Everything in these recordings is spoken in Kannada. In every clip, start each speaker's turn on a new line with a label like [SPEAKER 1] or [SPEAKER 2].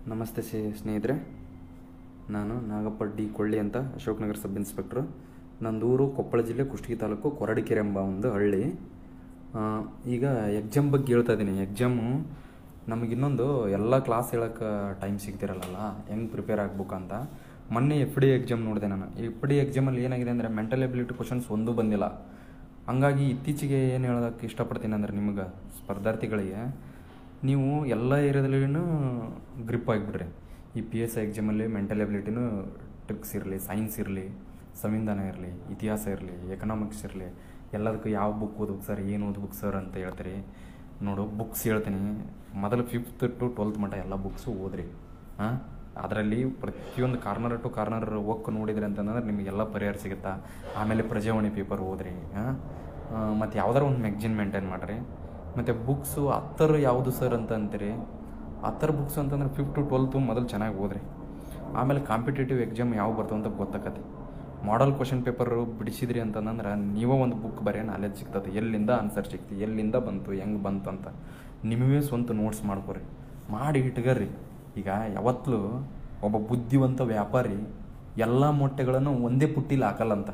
[SPEAKER 1] ನಮಸ್ತೆ ಸಿ ಸ್ನೇಹಿತರೆ ನಾನು ನಾಗಪ್ಪ ಡಿ ಕೊಳ್ಳಿ ಅಂತ ಅಶೋಕ್ನಗರ ಸಬ್ ಇನ್ಸ್ಪೆಕ್ಟ್ರು ನಂದೂರು ಕೊಪ್ಪಳ ಜಿಲ್ಲೆ ಕುಷ್ಟಗಿ ತಾಲೂಕು ಕೊರಡಿಕೆರೆ ಎಂಬ ಒಂದು ಹಳ್ಳಿ ಆ, ಈಗ ಎಕ್ಸಾಮ್ ಬಗ್ಗೆ ಹೇಳ್ತಾ ಇದ್ದೀನಿ ಎಕ್ಸಾಮು ನಮಗೆ ಇನ್ನೊಂದು ಎಲ್ಲ ಕ್ಲಾಸ್ ಹೇಳೋಕ್ಕೆ ಟೈಮ್ ಸಿಗ್ತಿರಲ್ಲ ಹೆಂಗೆ ಪ್ರಿಪೇರ್ ಆಗ್ಬೇಕಂತ ಮೊನ್ನೆ ಎಫ್ ಡಿ ಎಕ್ಸಾಮ್ ನೋಡಿದೆ ನಾನು ಎಫ್ ಡಿ ಎಕ್ಸಾಮಲ್ಲಿ ಏನಾಗಿದೆ ಅಂದರೆ ಮೆಂಟಲ್ ಎಬಿಲಿಟಿ ಕ್ವಶನ್ಸ್ ಒಂದೂ ಬಂದಿಲ್ಲ ಹಂಗಾಗಿ ಇತ್ತೀಚೆಗೆ ಏನು ಹೇಳೋದಕ್ಕೆ ಇಷ್ಟಪಡ್ತೀನಿ ಅಂದರೆ ನಿಮಗೆ ಸ್ಪರ್ಧಾರ್ಥಿಗಳಿಗೆ ನೀವು ಎಲ್ಲ ಏರಿಯಾದಲ್ಲಿನೂ ಗ್ರಿಪ್ ಆಗಿಬಿಡ್ರಿ ಈ ಪಿ ಎಸ್ ಐ ಎಕ್ಸಾಮಲ್ಲಿ ಮೆಂಟಲ್ ಎಬಿಲಿಟಿನೂ ಟ್ರಿಕ್ಸ್ ಇರಲಿ ಸೈನ್ಸ್ ಇರಲಿ ಸಂವಿಧಾನ ಇರಲಿ ಇತಿಹಾಸ ಇರಲಿ ಎಕನಾಮಿಕ್ಸ್ ಇರಲಿ ಎಲ್ಲದಕ್ಕೂ ಯಾವ ಬುಕ್ ಓದ್ಬೇಕು ಸರ್ ಏನು ಓದ್ಬೇಕು ಸರ್ ಅಂತ ಹೇಳ್ತೀರಿ ನೋಡು ಬುಕ್ಸ್ ಹೇಳ್ತೀನಿ ಮೊದಲು ಫಿಫ್ತ್ ಟು ಟ್ವೆಲ್ತ್ ಮಟ್ಟ ಎಲ್ಲ ಬುಕ್ಸು ಓದ್ರಿ ಹಾಂ ಅದರಲ್ಲಿ ಪ್ರತಿಯೊಂದು ಕಾರ್ನರ್ ಟು ಕಾರ್ನರ್ ಹೋಗಿ ನೋಡಿದ್ರಿ ಅಂತಂದ್ರೆ ನಿಮಗೆಲ್ಲ ಪರಿಹಾರ ಸಿಗುತ್ತಾ ಆಮೇಲೆ ಪ್ರಜಾವಾಣಿ ಪೇಪರ್ ಓದ್ರಿ ಹಾಂ ಮತ್ತು ಯಾವ್ದಾರ ಒಂದು ಮ್ಯಾಗ್ಜಿನ್ ಮೇಂಟೈನ್ ಮಾಡಿರಿ ಮತ್ತು ಬುಕ್ಸು ಹತ್ತರ ಯಾವುದು ಸರ್ ಅಂತ ಅಂತೀರಿ ಹತ್ತರ ಬುಕ್ಸ್ ಅಂತಂದ್ರೆ ಫಿಫ್ತ್ ಟು ಟ್ವೆಲ್ತು ಮೊದಲು ಚೆನ್ನಾಗಿ ಓದ್ರಿ ಆಮೇಲೆ ಕಾಂಪಿಟೇಟಿವ್ ಎಕ್ಸಾಮ್ ಯಾವ ಬರ್ತಾವ ಅಂತ ಗೊತ್ತಾಕತಿ ಮಾಡಲ್ ಕ್ವಶನ್ ಪೇಪರು ಬಿಡಿಸಿದ್ರಿ ಅಂತಂದ್ರೆ ನೀವೇ ಒಂದು ಬುಕ್ ಬರೀ ನಾಲೆಜ್ ಸಿಗ್ತದೆ ಎಲ್ಲಿಂದ ಆನ್ಸರ್ ಸಿಗ್ತಿ ಎಲ್ಲಿಂದ ಬಂತು ಹೆಂಗೆ ಬಂತು ಅಂತ ನಿಮವೇ ಸ್ವಂತ ನೋಟ್ಸ್ ಮಾಡ್ಕೊರಿ ಮಾಡಿ ಇಟ್ಕರ್ರಿ ಈಗ ಯಾವತ್ತೂ ಒಬ್ಬ ಬುದ್ಧಿವಂತ ವ್ಯಾಪಾರಿ ಎಲ್ಲ ಮೊಟ್ಟೆಗಳನ್ನು ಒಂದೇ ಪುಟ್ಟಿಲಿ ಹಾಕಲ್ಲಂತ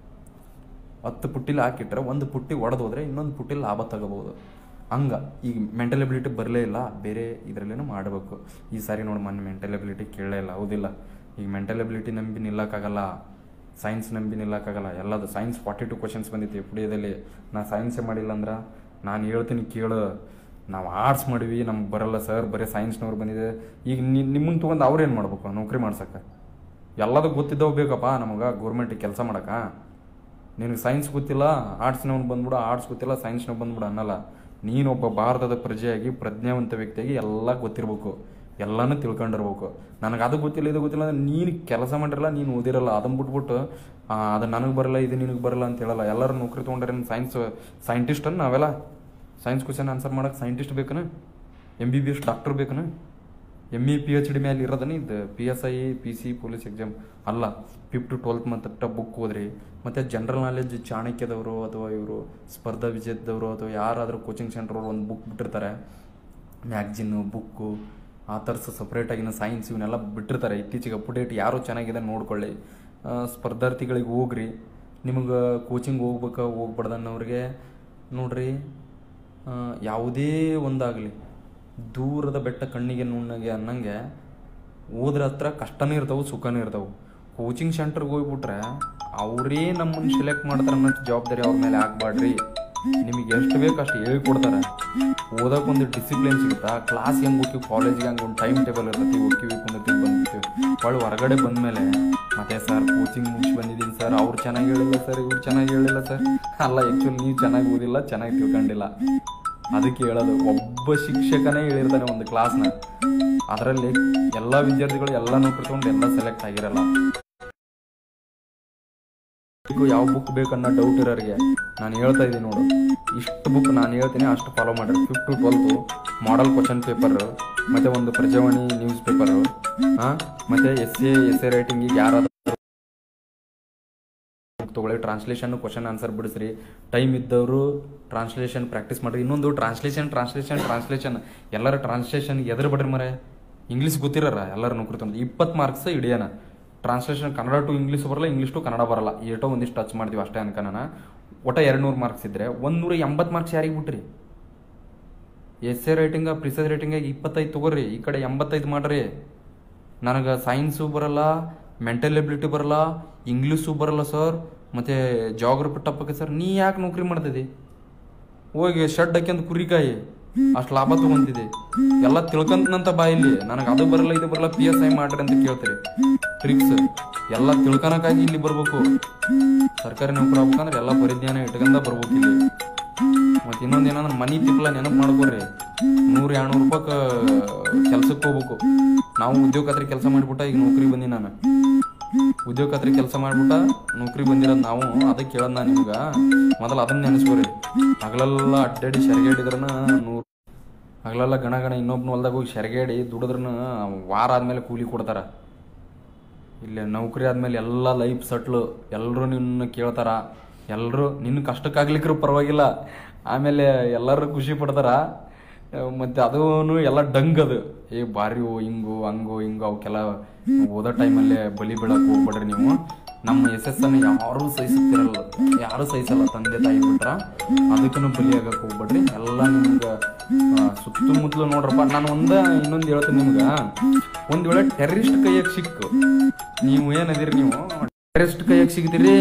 [SPEAKER 1] ಹತ್ತು ಪುಟ್ಟಿಲಿ ಹಾಕಿಟ್ರೆ ಒಂದು ಪುಟ್ಟಿ ಒಡೆದು ಹೋದ್ರೆ ಇನ್ನೊಂದು ಪುಟ್ಟಿ ಲಾಭ ತಗೋಬೋದು ಹಂಗ ಈಗ ಮೆಂಟಲ್ ಎಬಿಲಿಟಿ ಬರಲೇ ಇಲ್ಲ ಬೇರೆ ಇದರಲ್ಲೇನೋ ಮಾಡಬೇಕು ಈ ಸಾರಿ ನೋಡಿ ಮೊನ್ನೆ ಮೆಂಟಲ್ ಎಬಿಲಿಟಿ ಕೇಳಲೇ ಇಲ್ಲ ಹೌದಿಲ್ಲ ಈಗ ಮೆಂಟಲ್ ಎಬಿಲಿಟಿ ನಂಬಿ ನಿಲ್ಲಕ್ಕಾಗಲ್ಲ ಸೈನ್ಸ್ ನಂಬಿ ನಿಲ್ಲಕ್ಕಾಗಲ್ಲ ಎಲ್ಲದು ಸೈನ್ಸ್ ಫಾರ್ಟಿ ಟು ಕ್ವಶನ್ಸ್ ಬಂದಿತ್ತು ಎಫ್ ಡಿ ಎದಲ್ಲಿ ನಾ ಸೈನ್ಸೇ ಮಾಡಿಲ್ಲ ಅಂದ್ರೆ ನಾನು ಹೇಳ್ತೀನಿ ಕೇಳು ನಾವು ಆರ್ಟ್ಸ್ ಮಾಡಿವಿ ನಮ್ಗೆ ಬರಲ್ಲ ಸರ್ ಬರೀ ಸೈನ್ಸ್ನವ್ರು ಬಂದಿದೆ ಈಗ ನಿಮ್ಮನ್ನು ತೊಗೊಂಡು ಅವ್ರು ಏನು ಮಾಡ್ಬೇಕು ನೌಕರಿ ಮಾಡ್ಸಕ್ಕೆ ಎಲ್ಲದೂ ಗೊತ್ತಿದ್ದವು ಬೇಕಪ್ಪ ನಮಗೆ ಗೌರ್ಮೆಂಟಿಗೆ ಕೆಲಸ ಮಾಡಕ್ಕೆ ನಿನಗೆ ಸೈನ್ಸ್ ಗೊತ್ತಿಲ್ಲ ಆರ್ಟ್ಸ್ನವ್ನು ಬಂದ್ಬಿಡು ಆರ್ಟ್ಸ್ ಗೊತ್ತಿಲ್ಲ ಸೈನ್ಸ್ನವ್ ಬಂದ್ಬಿಡು ಅನ್ನಲ್ಲ ನೀನೊಬ್ಬ ಭಾರತದ ಪ್ರಜೆಯಾಗಿ ಪ್ರಜ್ಞಾವಂತ ವ್ಯಕ್ತಿಯಾಗಿ ಎಲ್ಲ ಗೊತ್ತಿರ್ಬೇಕು ಎಲ್ಲನೂ ತಿಳ್ಕೊಂಡಿರ್ಬೇಕು ನನಗೆ ಅದು ಗೊತ್ತಿಲ್ಲ ಇದು ಗೊತ್ತಿಲ್ಲ ಅಂದ್ರೆ ನೀನು ಕೆಲಸ ಮಾಡಿರಲ್ಲ ನೀನು ಓದಿರಲ್ಲ ಅದನ್ನ ಬಿಟ್ಬಿಟ್ಟು ಆ, ಅದು ನನಗೆ ಬರಲ್ಲ ಇದು ನಿನಗೆ ಬರಲ್ಲ ಅಂತ ಹೇಳಲ್ಲ ಎಲ್ಲರೂ ನೌಕರಿ ತೊಗೊಂಡ್ರೆ ಸೈನ್ಸ್ ಸೈಂಟಿಸ್ಟ್ ಅನ್ನ ನಾವೆಲ್ಲ ಸೈನ್ಸ್ ಕ್ವಶನ್ ಆನ್ಸರ್ ಮಾಡಕ್ಕೆ ಸೈಂಟಿಸ್ಟ್ ಬೇಕನ M B B S doctor ಬೇಕನ M E P H D ಮೇಲೆ ಇರೋದನ್ನ ಇದು P S I P C police exam ಅಲ್ಲ ಫಿಫ್ತ್ ಟು ಟ್ವೆಲ್ತ್ ಮತ್ತು ಬುಕ್ ಓದ್ರಿ ಮತ್ತು ಜನರಲ್ ನಾಲೆಡ್ಜ್ ಚಾಣಕ್ಯದವರು ಅಥವಾ ಇವರು ಸ್ಪರ್ಧಾ ವಿಜೇತದವರು ಅಥವಾ ಯಾರಾದರೂ ಕೋಚಿಂಗ್ ಸೆಂಟ್ರ್ ಒಂದು ಬುಕ್ ಬಿಟ್ಟಿರ್ತಾರೆ ಮ್ಯಾಗ್ಜಿನ್ನು ಬುಕ್ಕು ಆಥರ್ಸ್ ಸಪ್ರೇಟಾಗಿನ ಸೈನ್ಸ್ ಇವನ್ನೆಲ್ಲ ಬಿಟ್ಟಿರ್ತಾರೆ ಇತ್ತೀಚೆಗೆ ಅಪ್ಡೇಟ್ ಯಾರು ಚೆನ್ನಾಗಿದೆ ನೋಡ್ಕೊಳ್ಳಿ ಆ, ಸ್ಪರ್ಧಾರ್ಥಿಗಳಿಗೆ ಹೋಗ್ರಿ ನಿಮಗೆ ಕೋಚಿಂಗ್ ಹೋಗ್ಬೇಕಾ ಹೋಗ್ಬಾರ್ದನ್ನೋರಿಗೆ ನೋಡ್ರಿ ಆ, ಯಾವುದೇ ಒಂದಾಗಲಿ ದೂರದ ಬೆಟ್ಟ ಕಣ್ಣಿಗೆ ನುಣ್ಣಗೆ ಅನ್ನಂಗೆ ಹೋದ್ರ ಹತ್ರ ಕಷ್ಟನೂ ಇರ್ತಾವೆ ಸುಖನೂ ಇರ್ತಾವೆ ಕೋಚಿಂಗ್ ಸೆಂಟರ್ಗೆ ಹೋಗ್ಬಿಟ್ರೆ ಅವರೇ ನಮ್ಮನ್ನು ಸೆಲೆಕ್ಟ್ ಮಾಡ್ತಾರೆ ಅನ್ನೋ ಜವಾಬ್ದಾರಿ ಅವ್ರ ಮೇಲೆ ಹಾಕ್ಬಾಡ್ರಿ ನಿಮಗೆ ಎಷ್ಟು ಬೇಕು ಅಷ್ಟು ಹೇಳ್ಕೊಡ್ತಾರೆ ಓದಕ್ಕೆ ಒಂದು ಡಿಸಿಪ್ಲಿನ್ ಸಿಗುತ್ತಾ ಕ್ಲಾಸ್ ಹೆಂಗೆ ಹೋಗ್ತೀವಿ ಕಾಲೇಜ್ಗೆ ಹಂಗೆ ಒಂದು ಟೈಮ್ ಟೇಬಲ್ ಇರ್ತೈತಿ ಹೋಗ್ತೀವಿ ಕುಂದಿರ್ತೀವಿ ಬಂದ್ಬಿಡ್ತೀವಿ ಒಳ್ಳೆ ಹೊರಗಡೆ ಬಂದಮೇಲೆ ಮತ್ತೆ ಸರ್ ಕೋಚಿಂಗ್ ಮುಗಿಸಿ ಬಂದಿದ್ದೀನಿ ಸರ್ ಅವ್ರು ಚೆನ್ನಾಗಿ ಹೇಳಿಲ್ಲ ಸರ್ ಇವ್ರು ಚೆನ್ನಾಗಿ ಹೇಳಿಲ್ಲ ಸರ್ ಅಲ್ಲ ಆ್ಯಕ್ಚುಲಿ ನೀವು ಚೆನ್ನಾಗಿ ಓದಿಲ್ಲ ಚೆನ್ನಾಗಿ ತಿಳ್ಕೊಂಡಿಲ್ಲ ಅದಕ್ಕೆ ಹೇಳೋದು ಒಬ್ಬ ಶಿಕ್ಷಕನೇ ಹೇಳಿರ್ತಾನೆ ಒಂದು ಕ್ಲಾಸ್ನ ಅದರಲ್ಲಿ ಎಲ್ಲ ವಿದ್ಯಾರ್ಥಿಗಳು ಎಲ್ಲ ನೌಕರಿ ತಗೊಂಡು ಎಲ್ಲ ಸೆಲೆಕ್ಟ್ ಆಗಿರಲ್ಲ ಈಗ ಯಾವ ಬುಕ್ ಬೇಕನ್ನೋ ಡೌಟ್ ಇರೋರಿಗೆ ನಾನು ಹೇಳ್ತಾ ಇದ್ದೀನಿ ನೋಡು ಇಷ್ಟು ಬುಕ್ ನಾನು ಹೇಳ್ತೀನಿ ಅಷ್ಟು ಫಾಲೋ ಮಾಡಿರಿ fifth to twelfth model question paper ಮತ್ತೆ ಒಂದು ಪ್ರಜಾವಾಣಿ ನ್ಯೂಸ್ ಪೇಪರು ಹಾಂ ಮತ್ತೆ ಎಸ್ ಎ ಎಸ್ ಎ ರೈಟಿಂಗಿಗೆ ಯಾರಾದ್ರೂ ತಗೊಳ್ಳಿ ಟ್ರಾನ್ಸ್ಲೇಷನ್ ಕ್ವಶನ್ ಆನ್ಸರ್ ಬಿಡಿಸ್ರಿ ಟೈಮ್ ಇದ್ದವರು ಟ್ರಾನ್ಸ್ಲೇಷನ್ ಪ್ರಾಕ್ಟೀಸ್ ಮಾಡ್ರಿ ಇನ್ನೊಂದು ಟ್ರಾನ್ಸ್ಲೇಷನ್ ಟ್ರಾನ್ಸ್ಲೇಷನ್ ಟ್ರಾನ್ಸ್ಲೇಷನ್ ಎಲ್ಲರ ಟ್ರಾನ್ಸ್ಲೇಷನ್ ಎದುರು ಬಿಡ್ರಿ ಮರೆ ಇಂಗ್ಲೀಷ್ ಗೊತ್ತಿರಲ್ಲ ಎಲ್ಲರ ನೌಕರಿ ತಂದು ಇಪ್ಪತ್ತು ಮಾರ್ಕ್ಸ್ ಹಿಡಿಯೋಣ ಟ್ರಾನ್ಸ್ಲೇಷನ್ ಕನ್ನಡ ಟು ಇಂಗ್ಲೀಷ್ ಬರಲ್ಲ ಇಂಗ್ಲೀಷ್ ಟು ಕನ್ನಡ ಬರಲ್ಲ ಏಟೋ ಒಂದಿಷ್ಟು ಟಚ್ ಮಾಡ್ತೀವಿ ಅಷ್ಟೇ ಅನ್ಕನ ಒಟ್ಟ ಎರಡು ನೂರು ಮಾರ್ಕ್ಸ್ ಇದ್ರೆ ಒಂದು ನೂರ ಎಂಬತ್ತು ಮಾರ್ಕ್ಸ್ ಯಾರಿಗೆ ಬಿಟ್ರಿ ಎಸ್ ಎ ರೈಟಿಂಗ ಪ್ರಿಸೈಸ್ ರೈಟಿಂಗಾಗಿ ಇಪ್ಪತ್ತೈದು ತಗೋರಿ ಈ ಕಡೆ ಎಂಬತ್ತೈದು ಮಾಡ್ರಿ ನನಗೆ ಸೈನ್ಸು ಬರಲ್ಲ ಮೆಂಟಲ್ ಎಬಿಲಿಟಿ ಬರಲ್ಲ ಇಂಗ್ಲೀಷು ಬರಲ್ಲ ಸರ್ ಮತ್ತು ಜಾಗ್ರಫಿ ಟಪ್ಪಕ್ಕೆ ಸರ್ ನೀ ಯಾಕೆ ನೌಕರಿ ಮಾಡ್ತಿದ್ದಿ ಹೋಗಿ ಶೆಡ್ ಹಾಕ್ಯಂತ ಕುರಿಕಾಯಿ ಅಷ್ಟು ಲಾಭ ತಗೊಂತಿದ್ದೆ ಎಲ್ಲ ತಿಳ್ಕೊಂತನಂತ ಬಾ ಇಲ್ಲಿ ನನಗೆ ಅದು ಬರಲ್ಲ ಇದು ಬರಲ್ಲ ಪಿ ಎಸ್ ಐ ಮಾಡ್ರಿ ಅಂತ ಕೇಳ್ತೀರಿ ಟ್ರಿಕ್ಸ್ ಎಲ್ಲ ತಿಳ್ಕೊಳಕ್ಕಾಗಿ ಇಲ್ಲಿ ಬರ್ಬೇಕು ಸರ್ಕಾರಿ ನೌಕರಿ ಆಗ್ಬೇಕಂದ್ರೆ ಎಲ್ಲ ಪರಿಜ್ಞಾನ ಇಟ್ಕೊಂಡ ಬರ್ಬೇಕು ಇಲ್ಲಿ ಮತ್ತೆ ಇನ್ನೊಂದು ಏನಂದ್ರೆ ಮನಿ ತಿಪ್ಪಲ ನೆನಪು ಮಾಡ್ಕೊರಿ ನೂರು ಎರಡ್ನೂರು ರೂಪಾಯಿ ಕೆಲ್ಸಕ್ಕೆ ಹೋಗ್ಬೇಕು ನಾವು ಉದ್ಯೋಗ ಖಾತ್ರಿ ಕೆಲಸ ಮಾಡಿಬಿಟ್ಟ ಈಗ ನೌಕರಿ ಬಂದಿ ನಾನು ಉದ್ಯೋಗ ಖಾತ್ರಿ ಕೆಲಸ ಮಾಡ್ಬಿಟ್ಟ ನೌಕರಿ ಬಂದಿರೋದು ನಾವು ಅದಕ್ಕೆ ಕೇಳೋದು ನಾನು ನಿಮ್ಗೆ ಮೊದಲು ಅದನ್ನ ನೆನೆಸ್ಕೋರಿ ಹಗಲೆಲ್ಲ ಅಡ್ಡಾಡಿ ಸೆರಗೇಡಿದ್ರನ ನೂರು ಹಗಲೆಲ್ಲ ಗಣ ಗಣ ಇನ್ನೊಬ್ನ ಹೊಲ್ದಾಗ ಹೋಗಿ ಸೆರಗೇಡಿ ದುಡಿದ್ರನ ವಾರ ಆದ್ಮೇಲೆ ಕೂಲಿ ಕೊಡ್ತಾರ ಇಲ್ಲಿ ನೌಕರಿ ಆದ್ಮೇಲೆ ಎಲ್ಲ ಲೈಫ್ ಸಟ್ಲು ಎಲ್ಲರೂ ನಿನ್ನ ಕೇಳ್ತಾರ ಎಲ್ಲರೂ ನಿನ್ನ ಕಷ್ಟಕ್ಕಾಗ್ಲಿಕ್ರು ಪರವಾಗಿಲ್ಲ ಆಮೇಲೆ ಎಲ್ಲರೂ ಖುಷಿ ಪಡ್ತಾರ ಮತ್ತು ಅದೂ ಎಲ್ಲ ಡಂಗ್ ಅದು ಏ ಬಾರಿ ಓ ಹಿಂಗು ಹಂಗು ಹಿಂಗು ಅವಕ್ಕೆಲ್ಲ ಓದೋ ಟೈಮಲ್ಲೇ ಬಲಿ ಬೀಳಕ್ಕೆ ಹೋಗ್ಬೇಡ್ರಿ ನೀವು ನಮ್ಮ ಎಸ್ ಎಸ್ ಅನ್ನು ಯಾರೂ ಸಹಿಸುತ್ತಿರಲ್ಲ ಯಾರೂ ಸಹಿಸಲ್ಲ ತಂದೆ ತಾಯಿ ಬಿಟ್ರ ಅದಕ್ಕೂ ಬಲಿ ಆಗಕ್ಕೆ ಹೋಗ್ಬೇಡ್ರಿ ಎಲ್ಲ ನಿಮ್ಗೆ ಸುತ್ತಮುತ್ತಲು ನೋಡ್ರಪ್ಪ ನಾನು ಒಂದ ಇನ್ನೊಂದು ಹೇಳ್ತೀನಿ ನಿಮ್ಗೆ ಒಂದು ವೇಳೆ ಟೆರರಿಸ್ಟ್ ಕೈಯಾಗ ಸಿಕ್ಕು ನೀವು ಏನದಿರಿ ನೀವು ಟೆರರಿಸ್ಟ್ ಕೈಯಾಗ ಸಿಗ್ತೀರಿ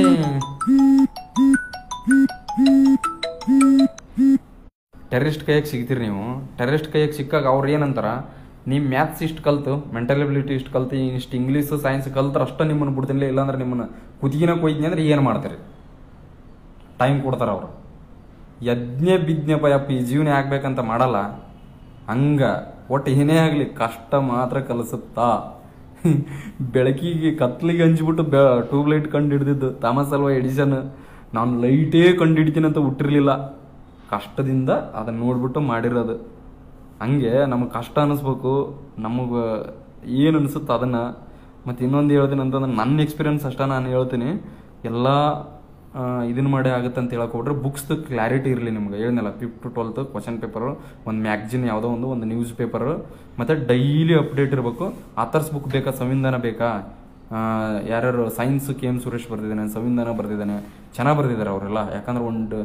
[SPEAKER 1] ಟೆರರಿಸ್ಟ್ ಕೈಯಾಗ ಸಿಗ್ತೀರಿ ನೀವು ಟೆರರಿಸ್ಟ್ ಕೈಯಾಗ ಸಿಕ್ಕಾಗ ಅವ್ರು ಏನಂತಾರ ನೀವು ಮ್ಯಾಥ್ಸ್ ಇಷ್ಟು ಕಲ್ತು ಮೆಂಟಲ್ ಎಬಿಲಿಟಿ ಇಷ್ಟು ಕಲ್ತು ಇಷ್ಟು ಇಂಗ್ಲೀಷ್ ಸೈನ್ಸ್ ಕಲ್ತ್ರ ಅಷ್ಟ ನಿಮ್ಮನ್ನು ಬಿಡ್ತೀನಿ ಇಲ್ಲಾಂದ್ರೆ ನಿಮ್ಮನ್ನು ಕುತ್ತಿಗೆನ ಕೊಯ್ತೀನಿ ಅಂದ್ರೆ ಏನು ಮಾಡ್ತೀರಿ ಟೈಮ್ ಕೊಡ್ತಾರ ಅವರು ಯಜ್ಞೆ ಬಿಜ್ಞೆ ಭಯಪ್ಪ ಈ ಜೀವನ ಆಗ್ಬೇಕಂತ ಮಾಡಲ್ಲ ಹಂಗ ಒಟ್ಟು ಏನೇ ಆಗಲಿ ಕಷ್ಟ ಮಾತ್ರ ಕಲಿಸುತ್ತಾ ಬೆಳಕಿಗೆ ಕತ್ಲಿಗೆ ಹಂಚ್ಬಿಟ್ಟು ಬೆ ಟ್ಯೂಬ್ ಲೈಟ್ ಕಂಡು ಹಿಡ್ದಿದ್ದು ಥಾಮಸ್ ಅಲ್ವಾ ಎಡಿಸನ್ ನಾನು ಲೈಟೇ ಕಂಡು ಹಿಡಿತೀನಿ ಅಂತ ಹುಟ್ಟಿರ್ಲಿಲ್ಲ ಕಷ್ಟದಿಂದ ಅದನ್ನ ನೋಡ್ಬಿಟ್ಟು ಮಾಡಿರೋದು ಹಂಗೆ ನಮಗೆ ಕಷ್ಟ ಅನ್ನಿಸ್ಬೇಕು ನಮಗೆ ಏನು ಅನಿಸುತ್ತೆ ಅದನ್ನು ಮತ್ತು ಇನ್ನೊಂದು ಹೇಳ್ತೀನಿ ಅಂತಂದ್ರೆ ನನ್ನ ಎಕ್ಸ್ಪೀರಿಯನ್ಸ್ ಅಷ್ಟ ನಾನು ಹೇಳ್ತೀನಿ ಎಲ್ಲ ಇದನ್ನು ಮಾಡಿ ಆಗುತ್ತೆ ಅಂತ ಹೇಳಕ್ ಹೋಗ್ರೆ ಬುಕ್ಸ್ದು ಕ್ಲಾರಿಟಿ ಇರಲಿ ನಿಮ್ಗೆ ಹೇಳಿದ್ನಲ್ಲ fifth to twelfth question paper ಒಂದು ಮ್ಯಾಗ್ಜಿನ್ ಯಾವುದೋ ಒಂದು ಒಂದು ನ್ಯೂಸ್ ಪೇಪರು ಮತ್ತು ಡೈಲಿ ಅಪ್ಡೇಟ್ ಇರಬೇಕು ಆಥರ್ಸ್ ಬುಕ್ ಬೇಕಾ ಸಂವಿಧಾನ ಬೇಕಾ ಆ, ಯಾರ್ಯಾರು ಸೈನ್ಸ್ ಕೆ ಎಮ್ ಸುರೇಶ್ ಬರೆದಿದ್ದಾನೆ ಸಂವಿಧಾನ ಬರೆದಿದ್ದಾನೆ ಚೆನ್ನಾಗಿ ಬರೆದಿದ್ದಾರೆ ಅವರೆಲ್ಲ ಯಾಕಂದ್ರೆ ಒಂದು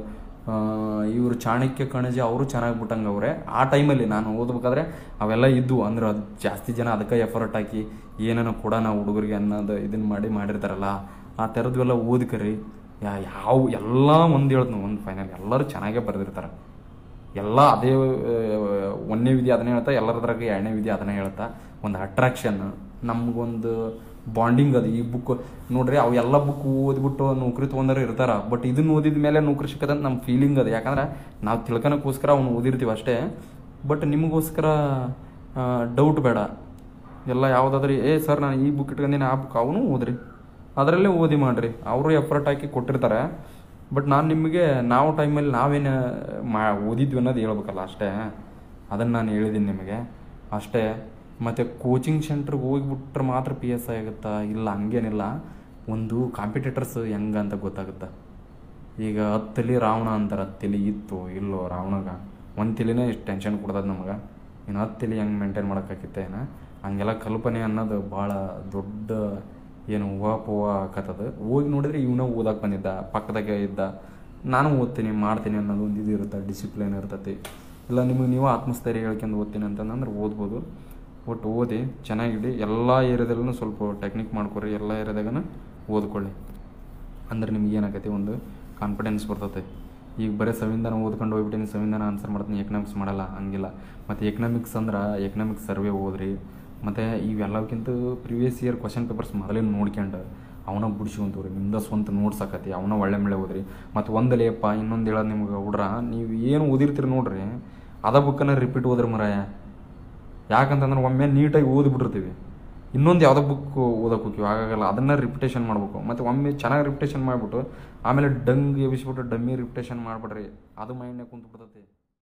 [SPEAKER 1] ಇವರು ಚಾಣಕ್ಯ ಕಣಜಿ ಅವರು ಚೆನ್ನಾಗಿ ಬಿಟ್ಟಂಗೆ ಅವರೇ ಆ ಟೈಮಲ್ಲಿ ನಾನು ಓದ್ಬೇಕಾದ್ರೆ ಅವೆಲ್ಲ ಇದ್ವು ಅಂದ್ರೆ ಅದು ಜಾಸ್ತಿ ಜನ ಅದಕ್ಕೆ ಎಫರ್ಟ್ ಹಾಕಿ ಏನೇನೋ ಕೂಡ ನಾವು ಹುಡುಗರಿಗೆ ಅನ್ನೋದು ಇದನ್ನ ಮಾಡಿ ಮಾಡಿರ್ತಾರಲ್ಲ ಆ ಥರದ್ವೆಲ್ಲ ಓದ್ಕರಿ ಯಾ ಯಾವ ಎಲ್ಲ ಒಂದು ಹೇಳ್ತೀನಿ ಒಂದು ಫೈನಲ್ ಎಲ್ಲರೂ ಚೆನ್ನಾಗೇ ಬರೆದಿರ್ತಾರೆ ಎಲ್ಲ ಅದೇ ಆ, ಒಂದನೇ ವಿಧಿ ಅದನ್ನೇ ಹೇಳ್ತಾ ಎಲ್ಲರದ್ರಾಗ ಎರಡನೇ ವಿಧಿ ಅದನ್ನೇ ಹೇಳ್ತಾ ಒಂದು ಅಟ್ರಾಕ್ಷನ್ ನಮಗೊಂದು ಬಾಂಡಿಂಗ್ ಅದು ಈ ಬುಕ್ ನೋಡ್ರಿ ಅವು ಎಲ್ಲ ಬುಕ್ ಓದ್ಬಿಟ್ಟು ನೌಕರಿ ತೊಗೊಂಡಾರ ಇರ್ತಾರ ಬಟ್ ಇದನ್ನ ಓದಿದ ಮೇಲೆ ನೌಕರಿ ಸಿಕ್ಕದಂತ ನಮ್ಮ ಫೀಲಿಂಗ್ ಅದು ಯಾಕಂದ್ರೆ ನಾವು ತಿಳ್ಕೊಳಕ್ಕೋಸ್ಕರ ಅವ್ನು ಓದಿರ್ತೀವಿ ಅಷ್ಟೇ ಬಟ್ ನಿಮಗೋಸ್ಕರ ಡೌಟ್ ಬೇಡ ಎಲ್ಲ ಯಾವುದಾದ್ರೂ ಏ ಸರ್ ನಾನು ಈ ಬುಕ್ ಇಟ್ಕೊಂಡಿನಿ ಆ ಬುಕ್ ಅವನು ಓದ್ರಿ ಅದರಲ್ಲೇ ಓದಿ ಮಾಡ್ರಿ ಅವರು ಎಫರ್ಟ್ ಹಾಕಿ ಕೊಟ್ಟಿರ್ತಾರೆ ಬಟ್ ನಾನು ನಿಮಗೆ ನಾವು ಟೈಮಲ್ಲಿ ನಾವೇನು ಮಾ ಓದಿದ್ವಿ ಅನ್ನೋದು ಹೇಳ್ಬೇಕಲ್ಲ ಅಷ್ಟೇ ಅದನ್ನು ನಾನು ಹೇಳಿದ್ದೀನಿ ನಿಮಗೆ ಅಷ್ಟೇ ಮತ್ತು ಕೋಚಿಂಗ್ ಸೆಂಟ್ರಿಗೆ ಹೋಗ್ಬಿಟ್ರೆ ಮಾತ್ರ ಪಿ ಎಸ್ ಐ ಆಗುತ್ತಾ ಇಲ್ಲ ಹಂಗೇನಿಲ್ಲ ಒಂದು ಕಾಂಪಿಟೇಟರ್ಸ್ ಹೆಂಗೆ ಅಂತ ಗೊತ್ತಾಗುತ್ತೆ ಈಗ ಹತ್ತು ತಲೆ ರಾವಣ ಅಂತಾರೆ ಹತ್ತು ತಲೆ ಇತ್ತು ಇಲ್ಲೋ ರಾವಣಗ ಒಂದು ತಲೆನೇ ಇಷ್ಟು ಟೆನ್ಷನ್ ಕೊಡ್ತದೆ ನಮಗೆ ಇನ್ನು ಹತ್ತು ತಲೆ ಹೆಂಗೆ ಮೇಂಟೈನ್ ಮಾಡೋಕ್ಕಾಗಿತ್ತೆ ಏನ ಹಂಗೆಲ್ಲ ಕಲ್ಪನೆ ಅನ್ನೋದು ಭಾಳ ದೊಡ್ಡ ಏನು ಊಹಾಪೋಹ ಆಕತ್ತದ ಹೋಗಿ ನೋಡಿದ್ರೆ ಇವನ ಓದಕ್ಕೆ ಬಂದಿದ್ದ ಪಕ್ಕದಾಗೆ ಇದ್ದ ನಾನು ಓದ್ತೀನಿ ಮಾಡ್ತೀನಿ ಅನ್ನೋದು ಒಂದು ಇದು ಇರುತ್ತೆ ಡಿಸಿಪ್ಲಿನ್ ಇರ್ತೈತಿ ಇಲ್ಲ ನಿಮಗೆ ನೀವು ಆತ್ಮಸ್ಥೈರ್ಯ ಹೇಳ್ಕೊಂಡು ಓದ್ತೀನಿ ಅಂತಂದ್ರೆ ಓದ್ಬೋದು ಒಟ್ಟು ಓದಿ ಚೆನ್ನಾಗಿಡಿ ಎಲ್ಲ ಏರಿಯಾದಲ್ಲೂ ಸ್ವಲ್ಪ ಟೆಕ್ನಿಕ್ ಮಾಡ್ಕೊರಿ ಎಲ್ಲ ಏರಿಯಾದಾಗನ ಓದ್ಕೊಳ್ಳಿ ಅಂದ್ರೆ ನಿಮ್ಗೆ ಏನಾಗೈತಿ ಒಂದು ಕಾನ್ಫಿಡೆನ್ಸ್ ಬರ್ತೈತೆ ಈಗ ಬರೀ ಸಂವಿಧಾನ ಓದ್ಕೊಂಡು ಹೋಗ್ಬಿಟ್ಟಿನಿ ಸಂವಿಧಾನ ಆನ್ಸರ್ ಮಾಡ್ತೀನಿ ಎಕನಾಮಿಕ್ಸ್ ಮಾಡಲ್ಲ ಹಂಗಿಲ್ಲ ಮತ್ತು ಎಕನಾಮಿಕ್ಸ್ ಅಂದ್ರೆ ಎಕನಾಮಿಕ್ಸ್ ಸರ್ವೆ ಓದ್ರಿ ಮತ್ತು ಇವೆಲ್ಲಕ್ಕಿಂತ ಪ್ರಿವಿಯಸ್ ಇಯರ್ ಕ್ವಶನ್ ಪೇಪರ್ಸ್ ಮೊದಲೇ ನೋಡ್ಕೊಂಡು ಅವನ ಬಿಡಿಸ್ಕೊಂತವ್ರಿ ನಿಮ್ದು ಸ್ವಂತ ನೋಟ್ಸ್ ಆಕತಿ ಅವನ ಒಳ್ಳೆ ಮಳೆ ಓದ್ರಿ ಮತ್ತು ಒಂದಲೇಪ್ಪ ಇನ್ನೊಂದು ಹೇಳೋದು ನಿಮ್ಗೆ ಹುಡ್ರ ನೀವು ಏನು ಓದಿರ್ತೀರಿ ನೋಡ್ರಿ ಅದ ಬುಕ್ಕನ್ನ ರಿಪೀಟ್ ಓದ್ರಿ ಮರಾಯ ಯಾಕಂತಂದ್ರೆ ಒಮ್ಮೆ ನೀಟಾಗಿ ಓದ್ಬಿಟ್ಟಿರ್ತೀವಿ ಇನ್ನೊಂದು ಯಾವುದೋ ಬುಕ್ ಓದಕ್ಕೆ ಹೋಗ್ತೀವಿ ಆಗಾಗಲ್ಲ ಅದನ್ನು ರಿಪಿಟೇಷನ್ ಮಾಡಬೇಕು ಮತ್ತು ಒಮ್ಮೆ ಚೆನ್ನಾಗಿ ರಿಪಿಟೇಷನ್ ಮಾಡಿಬಿಟ್ಟು ಆಮೇಲೆ ಡಂಗ್ ಎಬ್ಬಿಸ್ಬಿಟ್ಟು ಡಮ್ಮಿ ರಿಪಿಟೇಷನ್ ಮಾಡಿಬಿಡ್ರಿ ಅದು ಮೈಂಡ್ನಾಗ ಕುಂತ್ಬಿಡ್ತೈತಿ